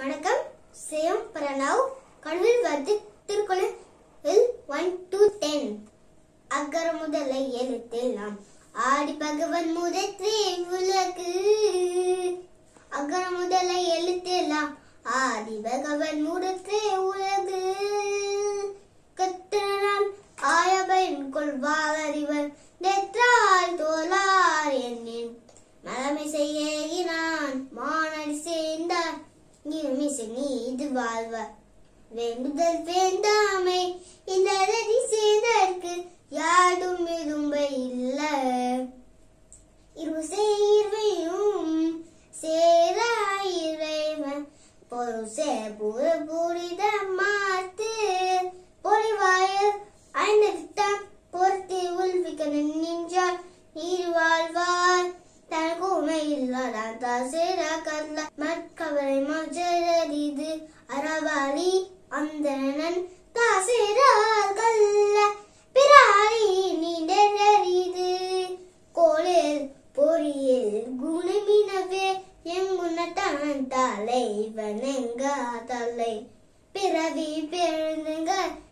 வணக்கம் சேம் பிரணவ் கடவுள் வந்து திருக்குறள் ஒன் டு டென் அக்கர முதல எழுத்தெல்லாம் ஆடி பகவன் முதற்றே உலகு அக்கர முதல எழுத்தெல்லாம் ஆதி பகவன் முதற்றே உலகு கத்தனால் ஆயபயன் கொள்வார் அறிவர் நெற்றால் தோலார் என்னின் மலமை செய்யினான் மானடி சேர்ந்தார் இருமிசை நீது வாழ்வார் வேண்டுதல் வேண்டாமை இந்த ரதி செய்தற்கு யாடும் இரும்பை இல்ல இரு சேர்வையும் சேராயிரைவன் பொரு சேபுர புரித மாத்து பொறிவாயர் ஐநதித்தான் பொருத்தி உள்விக்க நின்றார் நீர் வாழ்வார் தனக்குமை இல்லாதான் தாசேர கல்ல மற்கவரை மஜரரிது அறவாளி அந்தணன் தாசேரால் கல்ல பிராரி நீண்டரிது கோளில் பொறியில் குணமினவே எங்குணத்தான் தலை வணங்க தலை பிறவி பெருந்துங்க